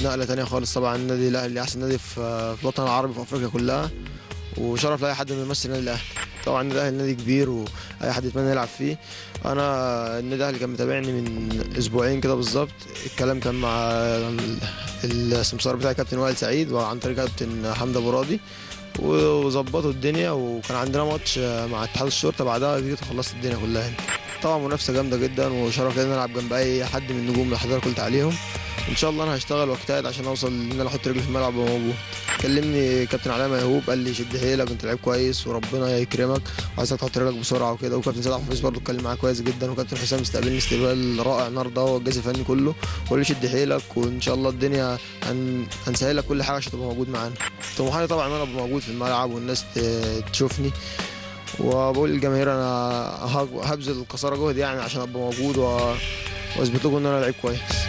نقله تانية خالص طبعا النادي الاهلي احسن نادي في في الوطن العربي في افريقيا كلها وشرف لاي حد انه يمثل النادي الاهلي طبعا النادي الاهلي نادي كبير واي حد يتمنى يلعب فيه انا النادي الاهلي كان متابعني من اسبوعين كده بالظبط الكلام كان مع ال- السمسار بتاعي كابتن وائل سعيد وعن طريق كابتن حمدي ابو راضي وظبطوا الدنيا وكان عندنا ماتش مع اتحاد الشرطه بعدها جيت وخلصت الدنيا كلها هنا طبعا منافسه جامده جدا وشرف لي ان أنا العب جنب اي حد من النجوم اللي حضرتك قلت عليهم ان شاء الله انا هشتغل واجتهد عشان اوصل ان انا احط رجلي في الملعب وأبقى موجود كلمني كابتن علاء ميهوب قال لي شد حيلك انت لعيب كويس وربنا يكرمك وعايزك تحط رجلك بسرعه وكده وكابتن سيد حفيظ برضه اتكلم معايا كويس جدا وكابتن حسام استقبلني استقبال رائع النهارده هو الجهاز الفني كله وقال لي شد حيلك وان شاء الله الدنيا هن... هنسهل لك كل حاجه عشان تبقى موجود معانا طموحاتي طبعا ان انا ابقى موجود في الملعب والناس ت... تشوفني وبقول للجماهير انا هج- هبذل قصارى جهد يعني عشان ابقى موجود و... واثبت لكم ان انا لعيب كويس